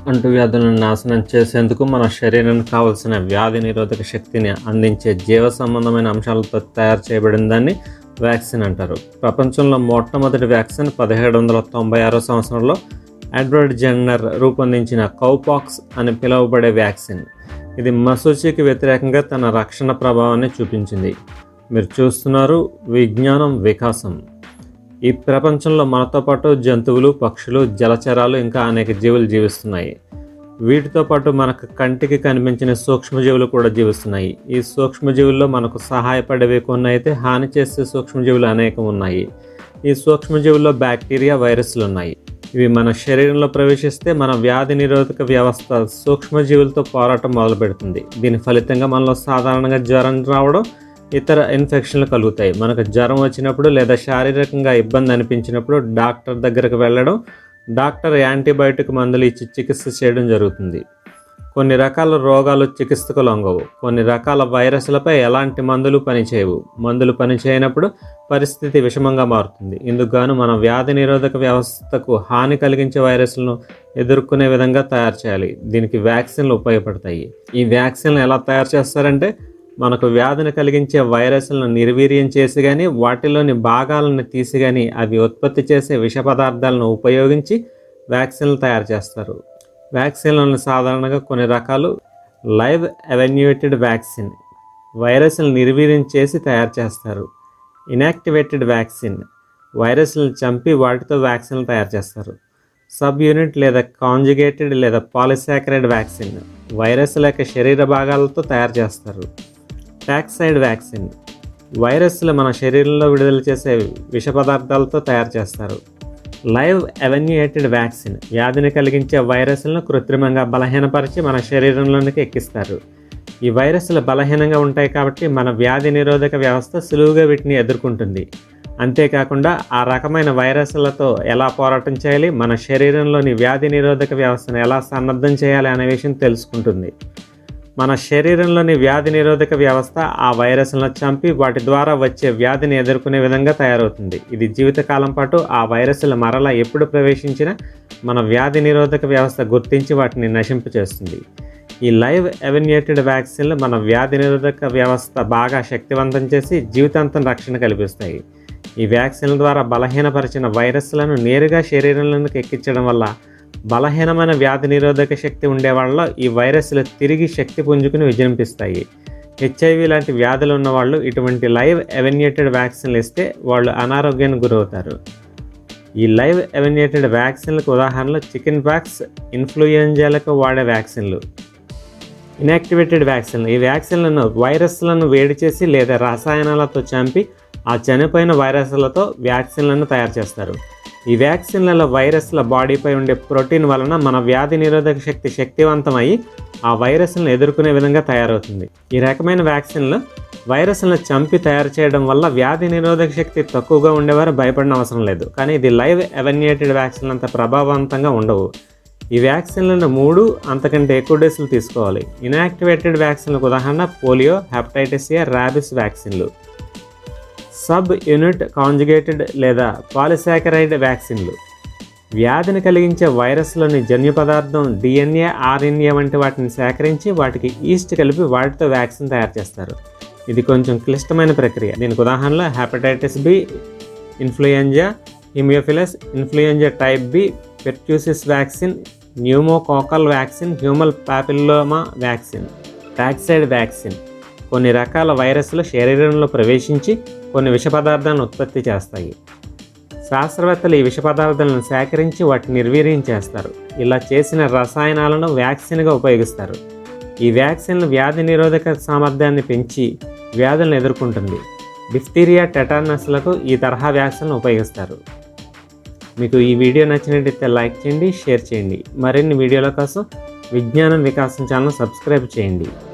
అంటువ్యాధులను నాశనం చేసేందుకు మన శరీరానికి కావలసిన వ్యాధి నిరోధక శక్తిని అందించే జీవ సంబంధమైన అంశాలతో తయారు చేయబడిన దాన్ని వ్యాక్సిన్ అంటారు ప్రపంచంలో మొట్టమొదటి వ్యాక్సిన్ పదిహేడు వందల తొంభై ఆరో సంవత్సరంలో ఎడ్వర్డ్ జెన్నర్ రూపొందించిన కౌపాక్స్ అని పిలువబడే వ్యాక్సిన్ ఇది మసూచికి వ్యతిరేకంగా తన రక్షణ ప్రభావాన్ని చూపించింది మీరు చూస్తున్నారు విజ్ఞానం వికాసం ఈ ప్రపంచంలో మనతో పాటు జంతువులు పక్షులు జలచరాలు ఇంకా అనేక జీవులు జీవిస్తున్నాయి వీటితో పాటు మనకు కంటికి కనిపించిన సూక్ష్మజీవులు కూడా జీవిస్తున్నాయి ఈ సూక్ష్మజీవుల్లో మనకు సహాయపడేవి కొన్ని అయితే హాని చేసే సూక్ష్మజీవులు అనేకం ఉన్నాయి ఈ సూక్ష్మజీవుల్లో బ్యాక్టీరియా వైరస్లు ఉన్నాయి ఇవి మన శరీరంలో ప్రవేశిస్తే మన వ్యాధి నిరోధక వ్యవస్థ సూక్ష్మజీవులతో పోరాటం మొదలు పెడుతుంది దీని ఫలితంగా మనలో సాధారణంగా జ్వరం రావడం ఇతర ఇన్ఫెక్షన్లు కలుగుతాయి మనకు జ్వరం వచ్చినప్పుడు లేదా శారీరకంగా ఇబ్బంది అనిపించినప్పుడు డాక్టర్ దగ్గరకు వెళ్ళడం డాక్టర్ యాంటీబయాటిక్ మందులు ఇచ్చి చికిత్స చేయడం జరుగుతుంది కొన్ని రకాల రోగాలు చికిత్సకు లొంగవు కొన్ని రకాల వైరస్లపై ఎలాంటి మందులు పనిచేయవు మందులు పనిచేయనప్పుడు పరిస్థితి విషమంగా మారుతుంది ఇందుకు గాను మన వ్యాధి నిరోధక వ్యవస్థకు హాని కలిగించే వైరస్లను ఎదుర్కొనే విధంగా తయారు చేయాలి దీనికి వ్యాక్సిన్లు ఉపయోగపడతాయి ఈ వ్యాక్సిన్లు ఎలా తయారు చేస్తారంటే మనకు వ్యాధిని కలిగించే వైరస్లను నిర్వీర్యం చేసి కానీ వాటిలోని భాగాలను తీసి కానీ అవి ఉత్పత్తి చేసే విష పదార్థాలను ఉపయోగించి వ్యాక్సిన్లు తయారు చేస్తారు వ్యాక్సిన్లను సాధారణంగా కొన్ని రకాలు లైవ్ ఎవెన్యూయేటెడ్ వ్యాక్సిన్ వైరస్లను నిర్వీర్యం చేసి తయారు చేస్తారు ఇనాక్టివేటెడ్ వ్యాక్సిన్ వైరస్లను చంపి వాటితో వ్యాక్సిన్లు తయారు చేస్తారు సబ్ యూనిట్ లేదా కాంజుగేటెడ్ లేదా పాలిసాకరైడ్ వ్యాక్సిన్ వైరస్ లేక శరీర భాగాలతో తయారు చేస్తారు టాక్సైడ్ వ్యాక్సిన్ వైరస్లు మన శరీరంలో విడుదల చేసే విష పదార్థాలతో తయారు చేస్తారు లైవ్ ఎవెన్యూయేటెడ్ వ్యాక్సిన్ వ్యాధిని కలిగించే వైరస్లను కృత్రిమంగా బలహీనపరిచి మన శరీరంలోనికి ఎక్కిస్తారు ఈ వైరస్లు బలహీనంగా ఉంటాయి కాబట్టి మన వ్యాధి నిరోధక వ్యవస్థ సులువుగా వీటిని ఎదుర్కొంటుంది అంతేకాకుండా ఆ రకమైన వైరస్లతో ఎలా పోరాటం చేయాలి మన శరీరంలోని వ్యాధి నిరోధక వ్యవస్థను ఎలా సన్నద్ధం చేయాలి అనే విషయం తెలుసుకుంటుంది మన శరీరంలోని వ్యాధి నిరోధక వ్యవస్థ ఆ వైరస్లను చంపి వాటి ద్వారా వచ్చే వ్యాధిని ఎదుర్కొనే విధంగా తయారవుతుంది ఇది జీవితకాలం పాటు ఆ వైరస్లు మరలా ఎప్పుడు ప్రవేశించినా మన వ్యాధి నిరోధక వ్యవస్థ గుర్తించి వాటిని నశింపు చేస్తుంది ఈ లైవ్ ఎవెన్యూటెడ్ వ్యాక్సిన్లు మన వ్యాధి నిరోధక వ్యవస్థ బాగా శక్తివంతం చేసి జీవితాంతం రక్షణ కల్పిస్తాయి ఈ వ్యాక్సిన్ల ద్వారా బలహీనపరిచిన వైరస్లను నేరుగా శరీరంలోకి ఎక్కించడం వల్ల బలహీనమైన వ్యాధి నిరోధక శక్తి ఉండే వాళ్ళలో ఈ వైరస్లు తిరిగి శక్తి పుంజుకుని విజృంభిస్తాయి హెచ్ఐవి లాంటి వ్యాధులు ఉన్న వాళ్ళు ఇటువంటి లైవ్ ఎవెన్యూటెడ్ వ్యాక్సిన్లు ఇస్తే వాళ్ళు అనారోగ్యానికి గురవుతారు ఈ లైవ్ ఎవెన్యూటెడ్ వ్యాక్సిన్లకు ఉదాహరణలు చికెన్ పాక్స్ ఇన్ఫ్లుయెంజాలకు వాడే వ్యాక్సిన్లు ఇన్యాక్టివేటెడ్ వ్యాక్సిన్లు ఈ వ్యాక్సిన్లను వైరస్లను వేడి చేసి లేదా రసాయనాలతో చంపి ఆ చనిపోయిన వైరస్లతో వ్యాక్సిన్లను తయారు చేస్తారు ఈ వ్యాక్సిన్లలో వైరస్ల బాడీపై ఉండే ప్రోటీన్ వలన మన వ్యాధి నిరోధక శక్తి శక్తివంతమై ఆ వైరస్లను ఎదుర్కొనే విధంగా తయారవుతుంది ఈ రకమైన వ్యాక్సిన్లు వైరస్లను చంపి తయారు చేయడం వల్ల వ్యాధి నిరోధక శక్తి తక్కువగా ఉండేవారు భయపడిన అవసరం లేదు కానీ ఇది లైవ్ ఎవెన్యూటెడ్ వ్యాక్సిన్ అంత ప్రభావవంతంగా ఉండవు ఈ వ్యాక్సిన్లను మూడు అంతకంటే ఎక్కువ డోసులు తీసుకోవాలి ఇన్యాక్టివేటెడ్ వ్యాక్సిన్లకు ఉదాహరణ పోలియో హెపటైటిస్ ఏ ర్యాబిస్ వ్యాక్సిన్లు సబ్ యూనిట్ కాంజుగేటెడ్ లేదా పాలిసాకరైడ్ వ్యాక్సిన్లు వ్యాధిని కలిగించే వైరస్లోని జన్యు పదార్థం డిఎన్ఏ ఆర్ఎన్ఏ వంటి వాటిని సేకరించి వాటికి ఈస్ట్ కలిపి వాటితో వ్యాక్సిన్ తయారు చేస్తారు ఇది కొంచెం క్లిష్టమైన ప్రక్రియ దీనికి ఉదాహరణలో hepatitis B influenza haemophilus influenza type B pertussis vaccine pneumococcal vaccine human papilloma vaccine toxoid vaccine కొన్ని రకాల వైరస్లు శరీరంలో ప్రవేశించి కొన్ని విష పదార్థాలను ఉత్పత్తి చేస్తాయి శాస్త్రవేత్తలు ఈ విష పదార్థాలను సేకరించి వాటిని నిర్వీర్యం చేస్తారు ఇలా చేసిన రసాయనాలను వ్యాక్సిన్గా ఉపయోగిస్తారు ఈ వ్యాక్సిన్లు వ్యాధి నిరోధక సామర్థ్యాన్ని పెంచి వ్యాధులను ఎదుర్కొంటుంది డిఫ్టీరియా టెటానస్లకు ఈ తరహా వ్యాక్సిన్లు ఉపయోగిస్తారు మీకు ఈ వీడియో నచ్చినట్టయితే లైక్ చేయండి షేర్ చేయండి మరిన్ని వీడియోల కోసం విజ్ఞానం వికాసం ఛానల్ సబ్స్క్రైబ్ చేయండి